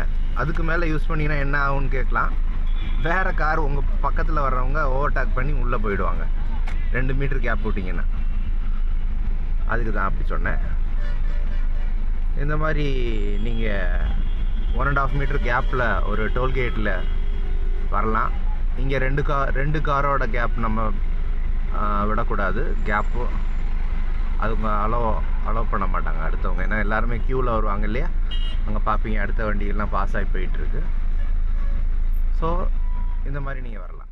அதுக்கு மேலே யூஸ் பண்ணிங்கன்னா என்ன ஆகும்னு கேட்கலாம் வேறு கார் உங்கள் பக்கத்தில் வர்றவங்க ஓவர்டேக் பண்ணி உள்ளே போயிடுவாங்க ரெண்டு மீட்டர் கேப் விட்டிங்கன்னா அதுக்கு தான் அப்படி சொன்னேன் இந்த மாதிரி நீங்கள் ஒன் அண்ட் ஆஃப் மீட்டர் கேப்பில் ஒரு டோல்கேட்டில் வரலாம் இங்கே ரெண்டு கார் ரெண்டு காரோட கேப் நம்ம ஆ, விடக்கூடாது கேப்பு அதுங்க அலோ அலோ பண்ண மாட்டாங்க அடுத்தவங்க ஏன்னா எல்லாருமே க்யூவில் வருவாங்க இல்லையா அங்கே பார்ப்பீங்க அடுத்த வண்டிகள்லாம் பாஸ் ஆகி போயிட்டுருக்கு ஸோ இந்த மாதிரி நீங்கள் வரலாம்